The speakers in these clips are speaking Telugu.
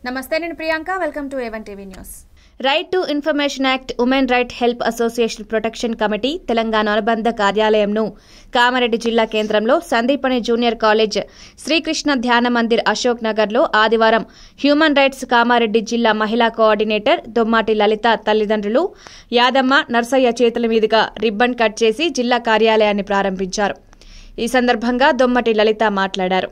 నమస్తే నేను Priyanka welcome to A one TV news right to information act women right help association protection committee Telangana అనుబంధ కార్యాలయంను కామారెడ్డి జిల్లా కేంద్రంలో సందీపని జూనియర్ కాలేజ్ శ్రీకృష్ణ ధ్యాన మందిర్ అశోక్ నగర్లో ఆదివారం హ్యూమన్ రైట్స్ కామారెడ్డి జిల్లా మహిళా కోఆర్డినేటర్ దొమ్మాటి లలిత తల్లిదండ్రులు యాదమ్మ నర్సయ్య చేతుల మీదుగా రిబ్బన్ కట్ చేసి జిల్లా కార్యాలయాన్ని ప్రారంభించారు ఈ సందర్భంగా దొమ్మటి లలిత మాట్లాడారు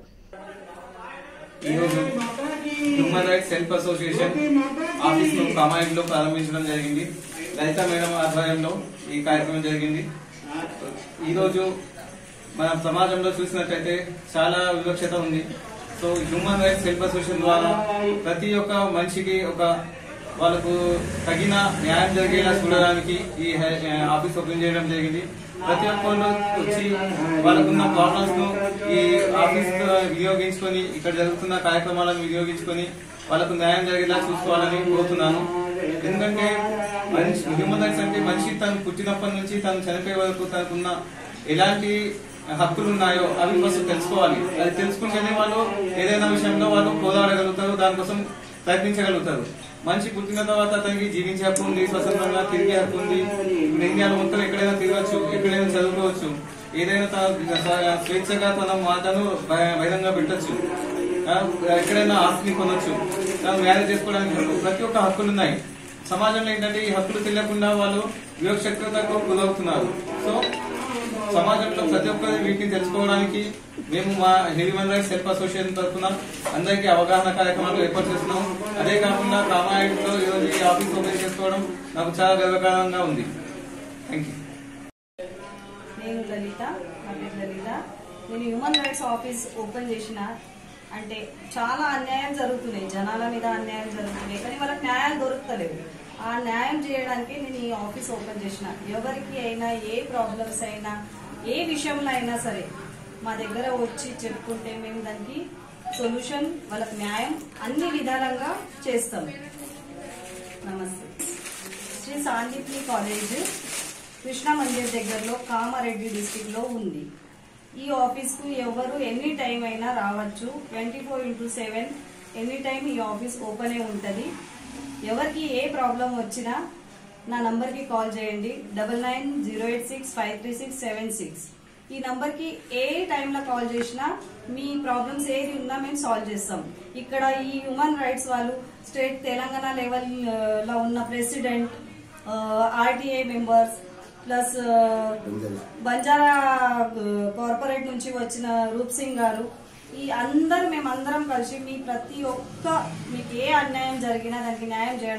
ఈరోజు human rights help association office ను కామాయిలో ప్రారంభించడం జరిగింది లలిత మేడం ఆధ్వర్యంలో ఈ కార్యక్రమం జరిగింది ఈరోజు మన సమాజంలో చూసినట్లయితే చాలా వివక్షత ఉంది so human rights help association ద్వారా ప్రతి ఒక్క మనిషికి ఒక వాళ్ళకు తగిన న్యాయం జరిగేలా చూడడానికి ఈ హె- ఆఫీస్ ఓపెన్ చేయడం జరిగింది ప్రతి ఒక్కళ్ళు వచ్చి వాళ్ళకున్న ప్రాబ్లమ్స్ ను ఈ ఆఫీస్ వినియోగించుకొని ఇక్కడ జరుగుతున్న కార్యక్రమాలను వినియోగించుకొని వాళ్ళకు న్యాయం జరిగేలా చూసుకోవాలని కోరుతున్నాను ఎందుకంటే మనిషి హ్యూమన్ రైట్స్ అంటే మనిషి తను పుట్టినప్పటి నుంచి తను చనిపోయే వరకు తనకున్న ఎలాంటి హక్కులు ఉన్నాయో అవి ఫస్ట్ తెలుసుకోవాలి అది తెలుసుకుంటేనే వాళ్ళు ఏదైనా విషయంలో వాళ్ళు పోరాడగలుగుతారు దానికోసం ప్రయత్నించగలుగుతారు మనిషి పుట్టిన తర్వాత అతనికి జీవించే హక్కు ఉంది స్వతంత్రంగా తిరిగే హక్కు ఉంది ఇప్పుడు ఇండియాలో మొత్తం ఎక్కడైనా తిరగచ్చు ఎక్కడైనా చదువుకోవచ్చు ఏదైనా తన స్వ- స్వేచ్ఛగా తన మాటను బహి- బహిరంగ పెట్టచ్చు ఆ, ఎక్కడైనా ఆస్తిని కొనొచ్చు తను మ్యారేజ్ చేసుకోవడానికి హక్కు. ప్రతి ఒక్క హక్కులు ఉన్నాయి సమాజంలో ఏంటంటే ఈ హక్కులు తెలియకుండా వాళ్ళు వివక్షతకు గురవుతున్నారు సో సమాజంలో ప్రతి ఒక్కరి వీటిని తెలుసుకోవడానికి మేము మా హ్యూమన్ రైట్స్ హెల్ప్ అసోసియేషన్ తరఫున అందరికీ అవగాహన కార్యక్రమాలు ఏర్పాటు చేస్తున్నాం అదే కాకుండా కామారెడ్డిలో ఈరోజు ఈ ఆఫీస్ ఓపెన్ చేసుకోవడం నాకు చాలా గర్వకారంగా ఉంది థ్యాంక్ యూ నేను లలిత నా పేరు లలిత నేను హ్యూమన్ రైట్స్ ఆఫీస్ ఓపెన్ చేసిన అంటే చాలా అన్యాయం జరుగుతున్నాయి జనాల మీద అన్యాయం జరుగుతున్నాయి కానీ వాళ్ళకి న్యాయం దొరుకుతలేవు ఆ న్యాయం చేయడానికి నేను ఈ ఆఫీస్ ఓపెన్ చేసిన ఎవరికి అయినా ఏ ప్రాబ్లమ్స్ అయినా ఏ విషయంలో అయినా సరే మా దగ్గర వచ్చి చెప్పుకుంటే మేము దానికి సొల్యూషన్ వాళ్ళకి న్యాయం అన్ని విధాలంగా చేస్తాం నమస్తే శ్రీ సాందీప్ని కాలేజ్ కృష్ణ మందిర్ దగ్గరలో కామారెడ్డి డిస్టిక్ లో ఉంది ఈ ఆఫీస్ కు ఎవరు ఎనీ టైం అయినా రావచ్చు twenty four into seven any time ఈ ఆఫీస్ ఓపెన్ ఉంటది ఎవరికి ఏ ప్రాబ్లం వచ్చినా నా నంబర్ కి కాల్ చేయండి double nine zero eight six five three six seven six ఈ నంబర్ కి ఏ టైంలో కాల్ చేసినా మీ ప్రాబ్లమ్స్ ఏది ఉన్నా మేము సాల్వ్ చేస్తాం ఇక్కడ ఈ హ్యూమన్ రైట్స్ వాళ్ళు స్టేట్ తెలంగాణ లెవెల్ ఆ, లో ఉన్న president RTI members plus Banjara corporate నుంచి వచ్చిన రూప్ సింగ్ గారు ఈ అందరు మేమందరం కలిసి మీ ప్రతి ఒక్క మీకు ఏ అన్యాయం జరిగినా దానికి న్యాయం చేయడం